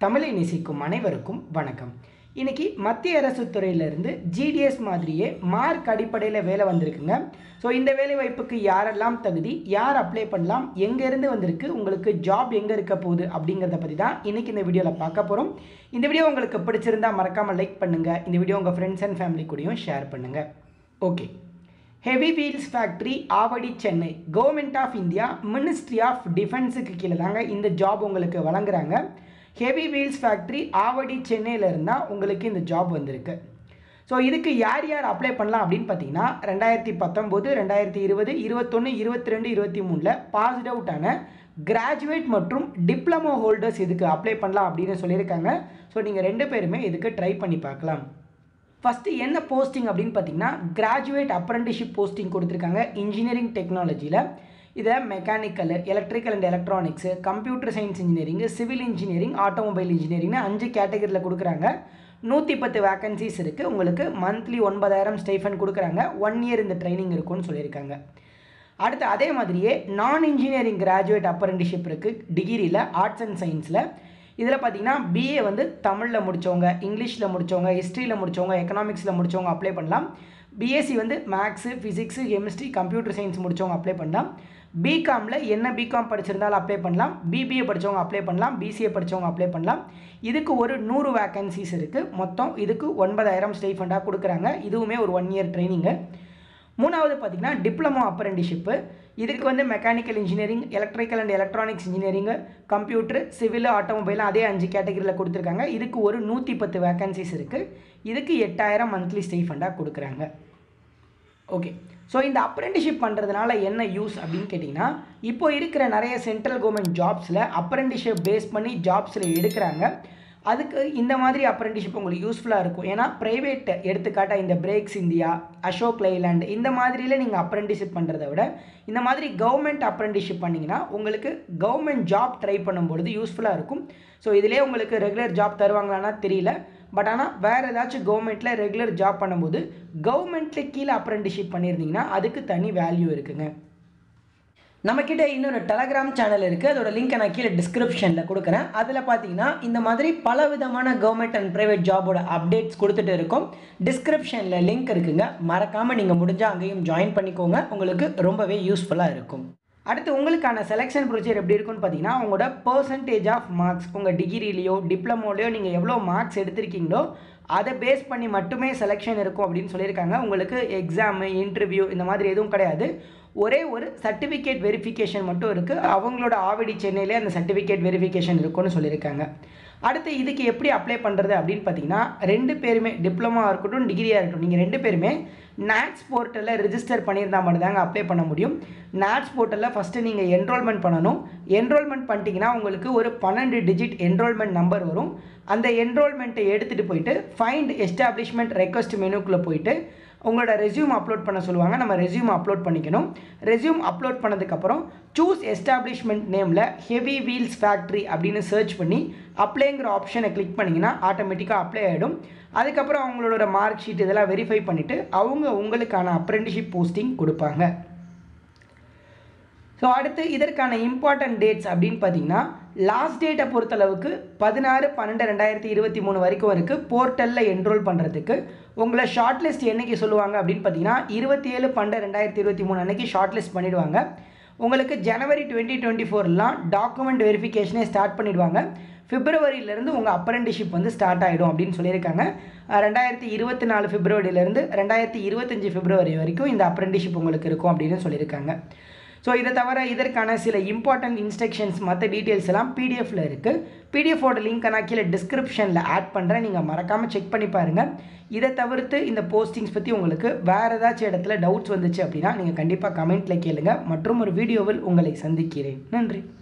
தமிழை நேசிக்கும் அனைவருக்கும் வணக்கம் இன்னைக்கு மத்திய அரசு துறையிலிருந்து ஜிடிஎஸ் மாதிரியே மார்க் அடிப்படையில் வேலை வந்திருக்குங்க ஸோ இந்த வேலை வாய்ப்புக்கு யாரெல்லாம் தகுதி யார் அப்ளை பண்ணலாம் எங்கேருந்து வந்திருக்கு உங்களுக்கு ஜாப் எங்கே இருக்க போகுது அப்படிங்கிறத பற்றி தான் இன்னைக்கு இந்த வீடியோவில் பார்க்க போகிறோம் இந்த வீடியோ உங்களுக்கு பிடிச்சிருந்தா மறக்காமல் லைக் பண்ணுங்கள் இந்த வீடியோ உங்கள் ஃப்ரெண்ட்ஸ் அண்ட் ஃபேமிலி கூடயும் ஷேர் பண்ணுங்கள் okay heavy wheels factory Avadi Chennai government of India ministry of டிஃபென்ஸுக்கு கீழே தாங்க இந்த ஜாப் உங்களுக்கு வழங்குறாங்க ஹெவி வீல்ஸ் ஃபேக்ட்ரி ஆவடி சென்னையில் இருந்தால் உங்களுக்கு இந்த ஜாப் வந்திருக்கு ஸோ இதுக்கு யார் யார் அப்ளை பண்ணலாம் அப்படின்னு பார்த்தீங்கன்னா ரெண்டாயிரத்தி பத்தொம்போது ரெண்டாயிரத்தி இருபது இருபத்தொன்று இருபத்தி ரெண்டு இருபத்தி மூணில் பாஸ்ட் அவுட்டான கிராஜுவேட் மற்றும் டிப்ளமோ ஹோல்டர்ஸ் இதுக்கு அப்ளை பண்ணலாம் அப்படின்னு சொல்லியிருக்காங்க ஸோ நீங்கள் ரெண்டு பேருமே இதுக்கு ட்ரை பண்ணி பார்க்கலாம் ஃபஸ்ட்டு என்ன போஸ்டிங் அப்படின்னு பார்த்தீங்கன்னா கிராஜுவேட் அப்ரண்டிஷிப் போஸ்டிங் கொடுத்துருக்காங்க இன்ஜினியரிங் டெக்னாலஜியில் இதை mechanical electrical and electronics computer science engineering civil engineering automobile இன்ஜினியரிங்னு அஞ்சு கேட்டகரியில் கொடுக்குறாங்க நூற்றி பத்து வேக்கன்சிஸ் இருக்குது உங்களுக்கு மந்த்லி ஒன்பதாயிரம் ஸ்டைஃபன் கொடுக்குறாங்க ஒன் இயர் இந்த ட்ரைனிங் இருக்கும்னு சொல்லியிருக்காங்க அடுத்து அதே மாதிரியே நான் இன்ஜினியரிங் கிராஜுவேட் அப்ரண்டிஷிப் இருக்குது டிகிரியில் ஆர்ட்ஸ் அண்ட் சயின்ஸில் இதில் பார்த்தீங்கன்னா பிஏ வந்து தமிழில் முடித்தவங்க இங்கிலீஷில் முடித்தவங்க ஹிஸ்ட்ரியில் முடித்தவங்க எக்கனாமிக்ஸில் முடித்தவங்க அப்ளை பண்ணலாம் பிஎஸ்சி வந்து maths physics chemistry computer science முடித்தவங்க அப்ளை பண்ணலாம் பிகாமில் என்ன பிகாம் படிச்சிருந்தாலும் அப்ளை பண்ணலாம் பிபிஏ படித்தவங்க அப்ளை பண்ணலாம் பிசிஏ படித்தவங்க அப்ளை பண்ணலாம் இதுக்கு ஒரு நூறு வேக்கன்சிஸ் இருக்குது மொத்தம் இதுக்கு ஒன்பதாயிரம் ஸ்டைஃபண்டாக கொடுக்குறாங்க இதுவுமே ஒரு ஒன் இயர் ட்ரைனிங்கு மூணாவது பார்த்திங்கன்னா டிப்ளமோ அப்ரண்டிஷிப்பு இதுக்கு வந்து mechanical engineering electrical and electronics engineering computer civil automobile அதே அஞ்சு கேட்டகரியில் கொடுத்துருக்காங்க இதுக்கு ஒரு நூற்றி பத்து வேக்கன்சிஸ் இருக்குது இதுக்கு எட்டாயிரம் மந்த்லி ஸ்டைஃபண்டாக கொடுக்குறாங்க ஓகே ஸோ இந்த அப்ரெண்டிஷிப் பண்ணுறதுனால என்ன யூஸ் அப்படின்னு கேட்டிங்கன்னா இப்போ இருக்கிற நிறைய சென்ட்ரல் கவர்மெண்ட் ஜாப்ஸில் அப்ரெண்டிஷிப் பேஸ் பண்ணி ஜாப்ஸில் எடுக்கிறாங்க அதுக்கு இந்த மாதிரி அப்ரெண்டிஷிப் உங்களுக்கு யூஸ்ஃபுல்லாக இருக்கும் ஏன்னா ப்ரைவேட் எடுத்துக்காட்டாக இந்த பிரேக்ஸ் இந்தியா அசோக் லைலாண்ட் இந்த மாதிரியில் நீங்கள் அப்ரெண்டிஷிப் பண்ணுறத விட இந்த மாதிரி கவர்மெண்ட் அப்ரெண்டிஷிப் பண்ணிங்கன்னா உங்களுக்கு கவர்மெண்ட் ஜாப் ட்ரை பண்ணும்பொழுது யூஸ்ஃபுல்லாக இருக்கும் ஸோ இதிலே உங்களுக்கு ரெகுலர் ஜாப் தருவாங்களான்னா தெரியல பட் ஆனால் வேறு ஏதாச்சும் கவர்மெண்ட்டில் ரெகுலர் ஜாப் பண்ணும்போது கவர்மெண்ட்டில் கீழே அப்ரெண்டிஷிப் பண்ணியிருந்தீங்கன்னா அதுக்கு தனி வேல்யூ இருக்குங்க நம்மக்கிட்ட இன்னொரு டெலகிராம் சேனல் இருக்குது அதோட லிங்க்கை நான் கீழே டிஸ்கிரிப்ஷனில் கொடுக்குறேன் அதில் பார்த்தீங்கன்னா இந்த மாதிரி பல விதமான கவர்மெண்ட் அண்ட் ப்ரைவேட் ஜாபோட அப்டேட்ஸ் கொடுத்துட்டு இருக்கோம் டிஸ்கிரிப்ஷனில் லிங்க் இருக்குங்க மறக்காமல் நீங்கள் முடிஞ்சால் அங்கேயும் ஜாயின் பண்ணிக்கோங்க உங்களுக்கு ரொம்பவே யூஸ்ஃபுல்லாக இருக்கும் அடுத்து உங்களுக்கான செலெக்ஷன் ப்ரொசீஜர் எப்படி இருக்குன்னு பார்த்தீங்கன்னா உங்களோட பர்சன்டேஜ் ஆஃப் மார்க்ஸ் உங்கள் டிகிரிலேயோ டிப்ளமோலையோ நீங்கள் எவ்வளோ மார்க்ஸ் எடுத்திருக்கீங்களோ அதை பேஸ் பண்ணி மட்டுமே செலெக்ஷன் இருக்கும் அப்படின்னு சொல்லியிருக்காங்க உங்களுக்கு எக்ஸாமு இன்டர்வியூ இந்த மாதிரி எதுவும் கிடையாது ஒரே ஒரு சர்டிஃபிகேட் வெரிஃபிகேஷன் மட்டும் இருக்குது அவங்களோட ஆவடி சென்னையிலே அந்த சர்டிஃபிகேட் வெரிஃபிகேஷன் இருக்கும்னு சொல்லியிருக்காங்க அடுத்து இதுக்கு எப்படி அப்ளை பண்ணுறது அப்படின்னு பார்த்தீங்கன்னா ரெண்டு பேருமே டிப்ளமா இருக்கட்டும் டிகிரியாக இருக்கட்டும் நீங்கள் ரெண்டு பேருமே நேட்ஸ் போர்ட்டலில் ரிஜிஸ்டர் பண்ணியிருந்தால் மட்டும்தாங்க அப்ளை பண்ண முடியும் நேட்ஸ் போர்ட்டலில் ஃபஸ்ட்டு நீங்கள் என்ரோல்மெண்ட் பண்ணணும் என்ரோல்மெண்ட் பண்ணிட்டீங்கன்னா உங்களுக்கு ஒரு பன்னெண்டு டிஜிட் என்ரோல்மெண்ட் நம்பர் வரும் அந்த என்ரோல்மெண்ட்டை எடுத்துகிட்டு போயிட்டு ஃபைண்ட் எஸ்டாப்ளிஷ்மெண்ட் ரெக்வஸ்ட் மெனுக்குள்ளே போயிட்டு உங்களோட ரெஸ்யூம் அப்லோட் பண்ண சொல்லுவாங்க நம்ம ரெஸ்யூம் அப்லோட் பண்ணிக்கணும் ரெஸ்யூம் அப்லோட் பண்ணதுக்கப்புறம் சூஸ் எஸ்டாப்ளிஷ்மெண்ட் நேமில் ஹெவி வீல்ஸ் ஃபேக்ட்ரி அப்படின்னு சர்ச் பண்ணி அப்ளைங்கிற ஆப்ஷனை கிளிக் பண்ணிங்கன்னா ஆட்டோமேட்டிக்காக அப்ளை ஆகிடும் அதுக்கப்புறம் அவங்களோட மார்க் ஷீட் இதெல்லாம் வெரிஃபை பண்ணிவிட்டு அவங்க உங்களுக்கான அப்ரெண்டிஷிப் போஸ்டிங் கொடுப்பாங்க ஸோ அடுத்து இதற்கான இம்பார்ட்டன்ட் டேட்ஸ் அப்படின்னு பார்த்தீங்கன்னா லாஸ்ட் டேட்டை பொறுத்தளவுக்கு பதினாறு பன்னெண்டு ரெண்டாயிரத்தி இருபத்தி மூணு வரைக்கும் இருக்குது போர்ட்டலில் என்ரோல் பண்ணுறதுக்கு உங்களை ஷார்ட் லிஸ்ட் என்னைக்கு சொல்லுவாங்க அப்படின்னு பார்த்தீங்கன்னா இருபத்தி ஏழு பன்னெண்டு ரெண்டாயிரத்தி இருபத்தி மூணு அன்னைக்கு ஷார்ட் லிஸ்ட் பண்ணிவிடுவாங்க உங்களுக்கு ஜனவரி டுவெண்ட்டி டுவெண்ட்டி ஃபோர்லாம் டாக்குமெண்ட் வெரிஃபிகேஷனே ஸ்டார்ட் பண்ணிடுவாங்க பிப்ரவரியிலேருந்து உங்கள் அப்ரெண்டிஷிப் வந்து ஸ்டார்ட் ஆகிடும் அப்படின்னு சொல்லியிருக்காங்க ரெண்டாயிரத்தி இருபத்தி நாலு பிப்ரவரியிலேருந்து ரெண்டாயிரத்தி இருபத்தஞ்சி பிப்ரவரி வரைக்கும் இந்த அப்ரெண்டிஷிப் உங்களுக்கு இருக்கும் அப்படின்னு சொல்லியிருக்காங்க ஸோ இதை தவிர இதற்கான சில இம்பார்ட்டன்ட் இன்ஸ்ட்ரக்ஷன்ஸ் மற்ற டீட்டெயில்ஸ் எல்லாம் பிடிஎஃப்ல இருக்குது பிடிஎஃபோட லிங்க்கை நான் கீழே டிஸ்கிரிப்ஷனில் ஆட் பண்ணுறேன் நீங்கள் மறக்காமல் செக் பண்ணி பாருங்கள் இதை தவிர்த்து இந்த போஸ்டிங்ஸ் பற்றி உங்களுக்கு வேறு ஏதாச்சும் இடத்துல டவுட்ஸ் வந்துச்சு அப்படின்னா நீங்கள் கண்டிப்பாக கமெண்ட்டில் கேளுங்க மற்றும் ஒரு வீடியோவில் உங்களை சந்திக்கிறேன் நன்றி